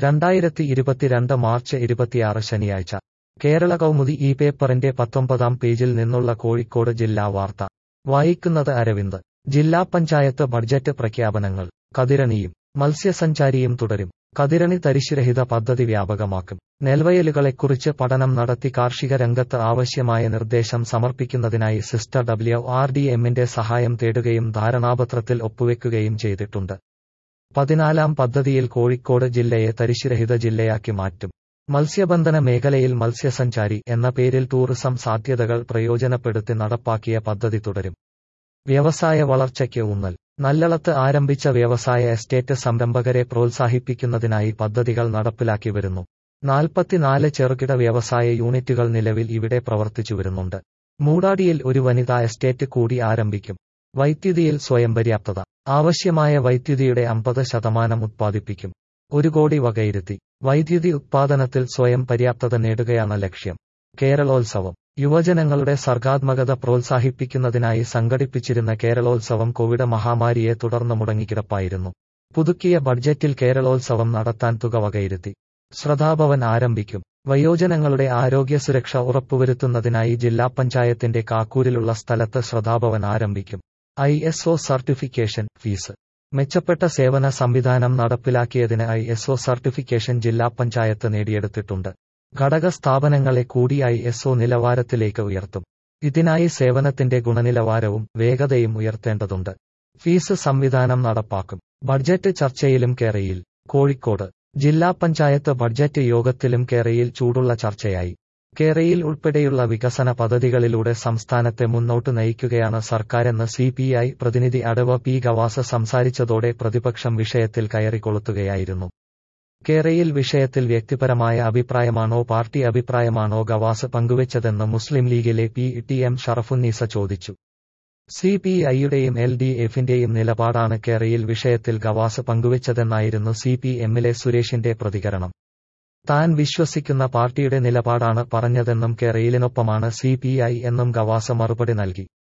രണ്ടായിരത്തി ഇരുപത്തിരണ്ട് മാർച്ച് ഇരുപത്തിയാറ് ശനിയാഴ്ച കേരള കൗമുദി ഈ പേപ്പറിന്റെ പത്തൊമ്പതാം പേജിൽ നിന്നുള്ള കോഴിക്കോട് ജില്ലാ വാർത്ത വായിക്കുന്നത് അരവിന്ദ് ജില്ലാ പഞ്ചായത്ത് ബഡ്ജറ്റ് പ്രഖ്യാപനങ്ങൾ കതിരണിയും മത്സ്യസഞ്ചാരിയും തുടരും കതിരണി തരിശുരഹിത പദ്ധതി വ്യാപകമാക്കും നെൽവയലുകളെക്കുറിച്ച് പഠനം നടത്തി കാർഷിക രംഗത്ത് ആവശ്യമായ നിർദ്ദേശം സമർപ്പിക്കുന്നതിനായി സിസ്റ്റർ ഡബ്ല്യു ആർ ഡി എമ്മിന്റെ സഹായം തേടുകയും ധാരണാപത്രത്തിൽ ഒപ്പുവെക്കുകയും ചെയ്തിട്ടുണ്ട് പതിനാലാം പദ്ധതിയിൽ കോഴിക്കോട് ജില്ലയെ തരിശുരഹിത ജില്ലയാക്കി മാറ്റും മത്സ്യബന്ധന മേഖലയിൽ മത്സ്യസഞ്ചാരി എന്ന പേരിൽ ടൂറിസം സാധ്യതകൾ പ്രയോജനപ്പെടുത്തി നടപ്പാക്കിയ പദ്ധതി തുടരും വ്യവസായ വളർച്ചയ്ക്ക് ഊന്നൽ നല്ലളത്ത് ആരംഭിച്ച വ്യവസായ എസ്റ്റേറ്റ് സംരംഭകരെ പ്രോത്സാഹിപ്പിക്കുന്നതിനായി പദ്ധതികൾ നടപ്പിലാക്കി വരുന്നു നാൽപ്പത്തിനാല് ചെറുകിട വ്യവസായ യൂണിറ്റുകൾ നിലവിൽ ഇവിടെ പ്രവർത്തിച്ചു വരുന്നുണ്ട് മൂടാടിയിൽ ഒരു വനിതാ എസ്റ്റേറ്റ് കൂടി ആരംഭിക്കും വൈദ്യുതിയിൽ സ്വയം പര്യാപ്തത ആവശ്യമായ വൈദ്യുതിയുടെ അമ്പത് ശതമാനം ഉത്പാദിപ്പിക്കും ഒരു കോടി വകയിരുത്തി വൈദ്യുതി ഉത്പാദനത്തിൽ സ്വയം പര്യാപ്തത നേടുകയാണ് ലക്ഷ്യം കേരളോത്സവം യുവജനങ്ങളുടെ സർഗാത്മകത പ്രോത്സാഹിപ്പിക്കുന്നതിനായി സംഘടിപ്പിച്ചിരുന്ന കേരളോത്സവം കോവിഡ് മഹാമാരിയെ തുടർന്ന് മുടങ്ങിക്കിടപ്പായിരുന്നു പുതുക്കിയ ബഡ്ജറ്റിൽ കേരളോത്സവം നടത്താൻ തുക വകയിരുത്തി ശ്രദ്ധാഭവൻ ആരംഭിക്കും വയോജനങ്ങളുടെ ആരോഗ്യ സുരക്ഷ ഉറപ്പുവരുത്തുന്നതിനായി ജില്ലാ പഞ്ചായത്തിന്റെ കാക്കൂരിലുള്ള സ്ഥലത്ത് ശ്രദ്ധാഭവൻ ആരംഭിക്കും I S O certification fees മെച്ചപ്പെട്ട സേവന സംവിധാനം നടപ്പിലാക്കിയതിന് ഐ എസ് ഒ സർട്ടിഫിക്കേഷൻ ജില്ലാ പഞ്ചായത്ത് നേടിയെടുത്തിട്ടുണ്ട് ഘടക സ്ഥാപനങ്ങളെ കൂടി ഐ എസ് ഒ നിലവാരത്തിലേക്ക് ഉയർത്തും ഇതിനായി സേവനത്തിന്റെ ഗുണനിലവാരവും വേഗതയും ഉയർത്തേണ്ടതുണ്ട് ഫീസ് സംവിധാനം നടപ്പാക്കും ബഡ്ജറ്റ് ചർച്ചയിലും കേരയിൽ കോഴിക്കോട് ജില്ലാ പഞ്ചായത്ത് ബഡ്ജറ്റ് യോഗത്തിലും കേരയിൽ ചൂടുള്ള ചർച്ചയായി കേരയിൽ ഉൾപ്പെടെയുള്ള വികസന പദ്ധതികളിലൂടെ സംസ്ഥാനത്തെ മുന്നോട്ട് നയിക്കുകയാണ് സർക്കാരെന്ന് സി പി ഐ പ്രതിനിധി അടവ പി ഗവാസ സംസാരിച്ചതോടെ പ്രതിപക്ഷം വിഷയത്തിൽ കയറിക്കൊളുത്തുകയായിരുന്നു കേരയിൽ വിഷയത്തിൽ വ്യക്തിപരമായ അഭിപ്രായമാണോ പാർട്ടി അഭിപ്രായമാണോ ഗവാസ് പങ്കുവച്ചതെന്ന് മുസ്ലിം ലീഗിലെ പി ടി എം ഷറഫുന്നീസ ചോദിച്ചു സി പി ഐയുടെയും എൽ ഡി എഫിന്റെയും നിലപാടാണ് കേരയിൽ വിഷയത്തിൽ ഗവാസ് പങ്കുവച്ചതെന്നായിരുന്നു സി പി എമ്മിലെ സുരേഷിന്റെ പ്രതികരണം താൻ വിശ്വസിക്കുന്ന പാർട്ടിയുടെ നിലപാടാണ് പറഞ്ഞതെന്നും കേരയിലിനൊപ്പമാണ് സി പി ഐ എന്നും ഗവാസ മറുപടി നൽകി